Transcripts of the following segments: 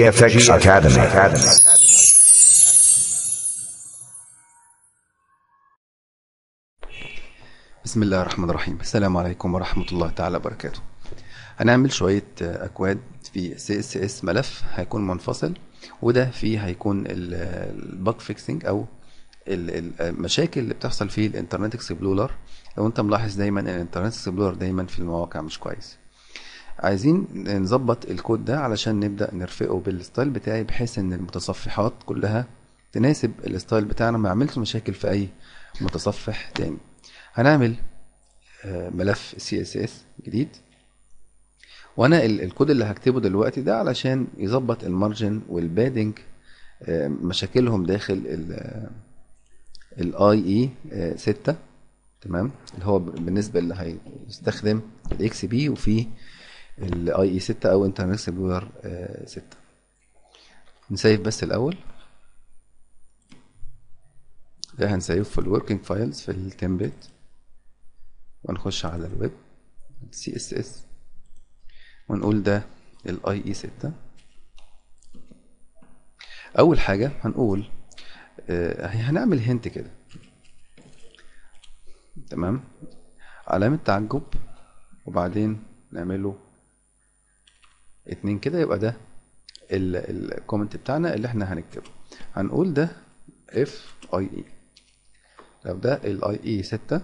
GFX Academy. Academy. بسم الله الرحمن الرحيم السلام عليكم ورحمة الله تعالى وبركاته هنعمل شوية أكواد في CSS ملف هيكون منفصل وده فيه هيكون الباج فيكسنج أو ال- المشاكل اللي بتحصل في الانترنت اكسبلورر لو انت ملاحظ دايما ان الانترنت اكسبلورر دايما في المواقع مش كويس عايزين نظبط الكود ده علشان نبدأ نرفقه بالستايل بتاعي بحيث ان المتصفحات كلها تناسب الستايل بتاعنا ما يعملش مشاكل في اي متصفح تاني هنعمل آه، ملف CSS جديد وانا ال- الكود اللي هكتبه دلوقتي ده علشان يظبط المارجن والبادنج آه، مشاكلهم داخل الاي اي 6 تمام اللي هو ب- بالنسبه اللي هيستخدم الاكس بي وفي الاي اي 6 او انترنت اكسبلورر 6 نسيف بس الاول ده هنسيف في الوركينج فايلز في التمبلت ونخش على الويب سي اس اس ونقول ده الاي اي 6 اول حاجه هنقول آه، هنعمل هنت كده تمام علامة تعجب وبعدين نعمله اتنين كده يبقى ده الكومنت بتاعنا اللي احنا هنكتبه هنقول ده اف اي اي لو ده الاي اي ستة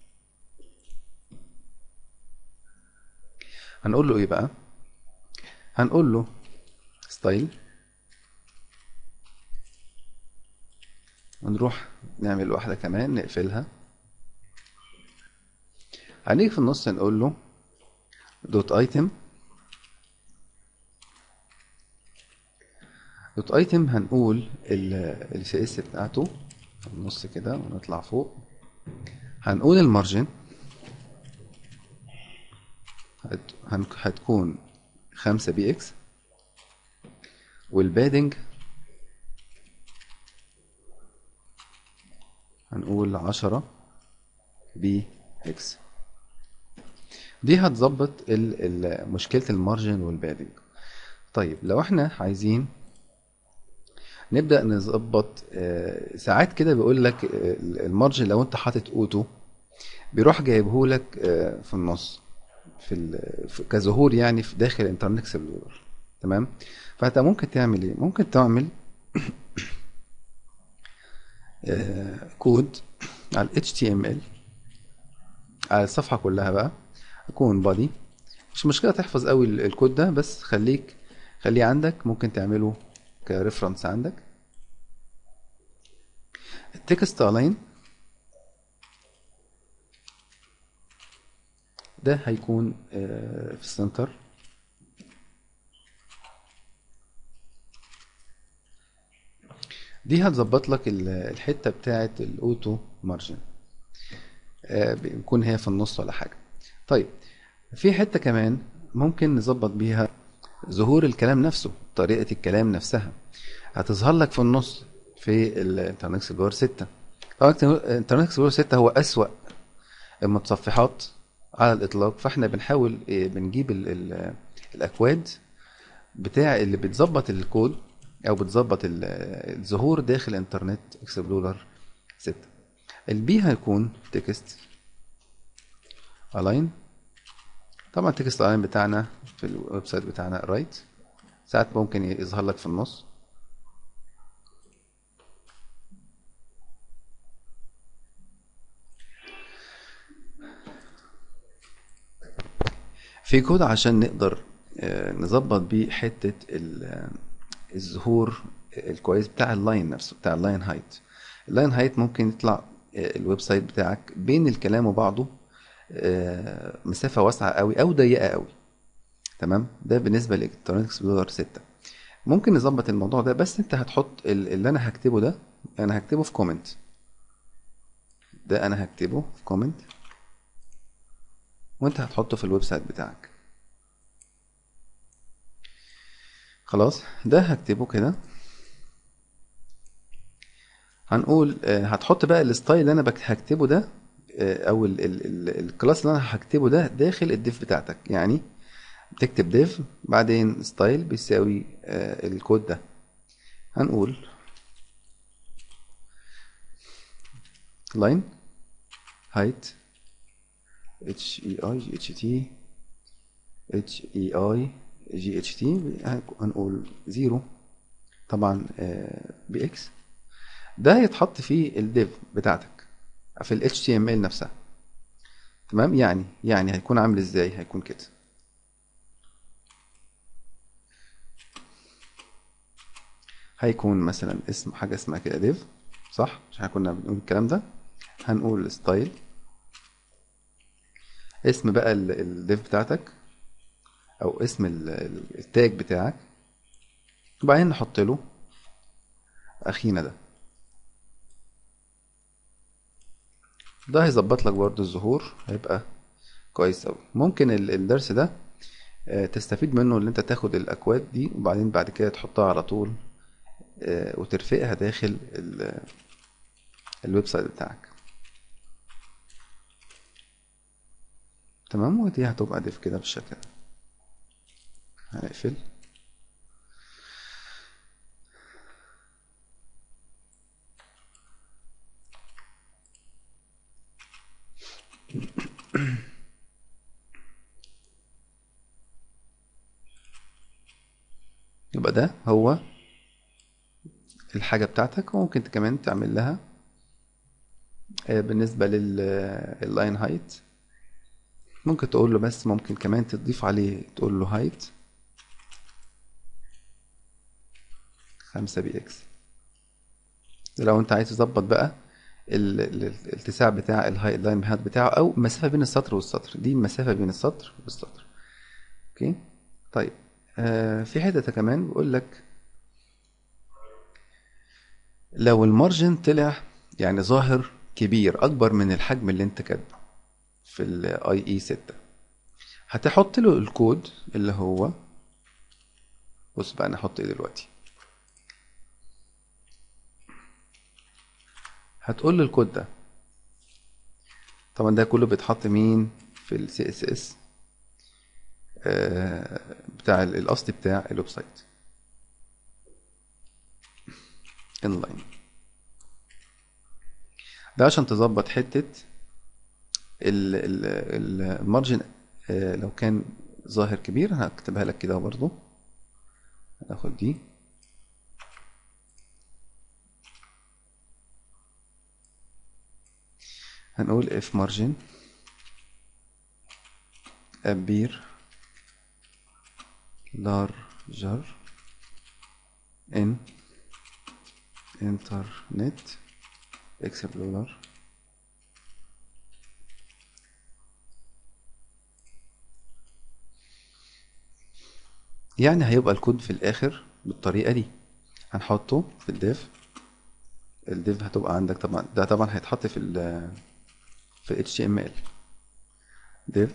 هنقول له ايه بقى هنقول له ستايل ونروح نعمل واحدة كمان نقفلها هنيجي في النص نقول له دوت ايتم دوت ايتم هنقول السي اس بتاعته في النص كده ونطلع فوق هنقول المارجن هت- هن- هتكون خمسة بي اكس والبادنج هنقول عشرة بي اكس دي هتظبط ال- ال- مشكلة المارجن والبادنج طيب لو احنا عايزين نبدأ نظبط آه، ساعات كده بيقول لك آه، المارجن لو انت حاطط اوتو بيروح جايبه لك آه، في النص في, ال- في كظهور يعني في داخل انترنت اكسبلورر تمام فانت ممكن تعمل ايه ممكن تعمل آه، كود على ال HTML على الصفحة كلها بقى يكون بادي مش مشكلة تحفظ قوي ال- الكود ده بس خليك خليه عندك ممكن تعمله كريفرنس عندك التكست الاين ده هيكون آه، في السنتر دي هتظبط لك ال- الحته بتاعه الاوتو مارجن بيكون هي في النص ولا حاجه طيب في حته كمان ممكن نظبط بيها ظهور الكلام نفسه طريقه الكلام نفسها هتظهر لك في النص في الانترنت اكسبلورر 6 طبعا الانترنت اكسبلورر 6 هو اسوأ المتصفحات على الاطلاق فاحنا بنحاول إيه، بنجيب ال ال الاكواد بتاع اللي بتظبط الكود او بتظبط ال- الظهور داخل انترنت اكسبلورر 6 البي هيكون تكست الاين طبعا التكست الاين بتاعنا في الويب سايت بتاعنا رايت ساعات ممكن يظهر لك في النص في كود عشان نقدر آه، نظبط بيه حتة ال- آه، الظهور الكويس بتاع اللاين نفسه بتاع اللاين هايت اللاين هايت ممكن يطلع آه، الويب سايت بتاعك بين الكلام وبعضه آه، مسافة واسعة قوي او ضيقة قوي تمام ده بالنسبة لإلكترونيك اكسبلورر 6 ممكن نظبط الموضوع ده بس انت هتحط ال- اللي انا هكتبه ده انا هكتبه في كومنت ده انا هكتبه في كومنت وانت هتحطه في الويب سايت بتاعك خلاص ده هكتبه كده هنقول آه، هتحط بقى الستايل اللي انا بك- هكتبه ده آه، او ال- ال- ال- الكلاس اللي انا هكتبه ده داخل الديف بتاعتك يعني تكتب ديف بعدين ستايل بيساوي آه، الكود ده هنقول لاين height h e i g h t h e i g h t هنقول زيرو طبعا بإكس ده هيتحط في الديف بتاعتك في ال HTML نفسها تمام يعني يعني هيكون عامل ازاي هيكون كده هيكون مثلا اسم حاجة اسمها كده ديف صح مش احنا كنا بنقول الكلام ده هنقول ستايل اسم بقى الديف بتاعتك او اسم التاج بتاعك وبعدين نحط له اخينا ده ده هيظبط لك برضو الظهور هيبقى كويس اوي ممكن الدرس ده آه، تستفيد منه ان انت تاخد الاكواد دي وبعدين بعد كده تحطها على طول آه، وترفقها داخل الويب سايت بتاعك تمام ودي هتبقى ديف كده بالشكل ده هنقفل يبقى ده هو الحاجة بتاعتك وممكن كمان تعمل لها آه، بالنسبة لللاين هايت ممكن تقول له بس ممكن كمان تضيف عليه تقول له هايت خمسة بي اكس لو انت عايز تظبط بقى الاتساع بتاع الهاي لاين هات بتاعه او المسافه بين السطر والسطر دي المسافه بين السطر والسطر اوكي طيب آه في حته كمان بيقول لك لو المارجن طلع يعني ظاهر كبير اكبر من الحجم اللي انت كاتبه في الاي اي 6 هتحط له الكود اللي هو بص بقى انا احط ايه دلوقتي هتقول له الكود ده طبعا ده كله بيتحط مين في السي اس اس بتاع الاصلي بتاع الويب سايت انلاين ده عشان تظبط حته المارجن آه، لو كان ظاهر كبير هكتبها لك كده برضو هناخد دي هنقول if margin appear larger in internet explorer يعني هيبقى الكود في الاخر بالطريقه دي هنحطه في الديف الديف هتبقى عندك طبعا ده طبعا هيتحط في ال في HTML div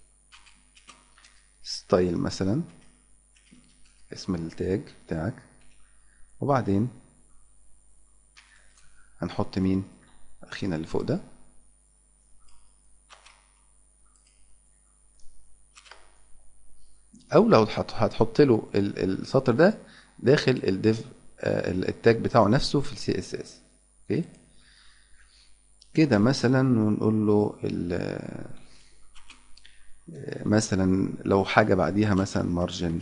style مثلا اسم التاج بتاعك وبعدين هنحط مين اخينا اللي فوق ده او لو هتحط له السطر ده داخل الديف آه، التاج بتاعه نفسه في السي اس اس اوكي كده مثلا ونقول له مثلا لو حاجة بعديها مثلا مارجن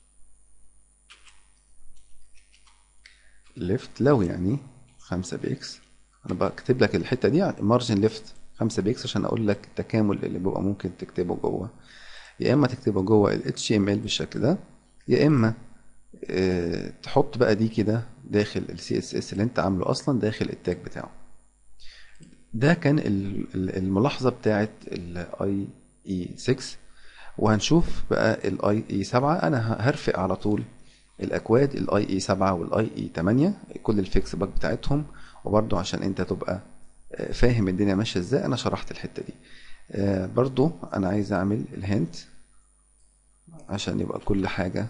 ليفت لو يعني خمسة بإكس أنا بكتب لك الحتة دي مارجن ليفت خمسة بإكس عشان أقول لك التكامل اللي بيبقى ممكن تكتبه جوه يا إما تكتبه جوه ال HTML بالشكل ده يا إما اه تحط بقى دي كده داخل ال CSS اللي أنت عامله أصلا داخل التاج بتاعه ده كان الملاحظة بتاعت الاي اي 6 وهنشوف بقى الاي اي 7 انا هرفق على طول الاكواد الاي اي 7 والاي اي 8 كل الفيكس باك بتاعتهم وبرضو عشان انت تبقى آه، فاهم الدنيا ماشيه ازاي انا شرحت الحته دي آه، برضو انا عايز اعمل الهنت عشان يبقى كل حاجه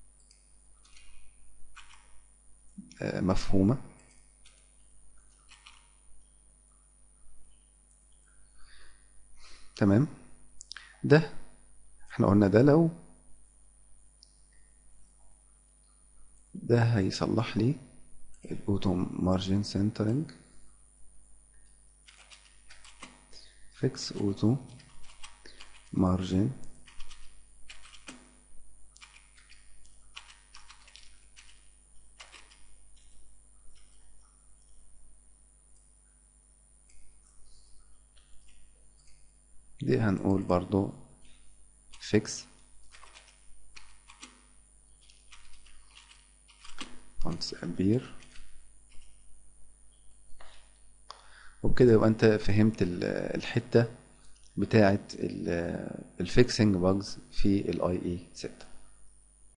آه، مفهومه تمام ده احنا قلنا ده لو ده هيصلح لي الاوتو مارجن سنترنج فيكس اوتو مارجن دي هنقول برضو فيكس once appear وبكده يبقى انت فهمت ال- الحتة بتاعة الفيكسنج باجز في الاي اي 6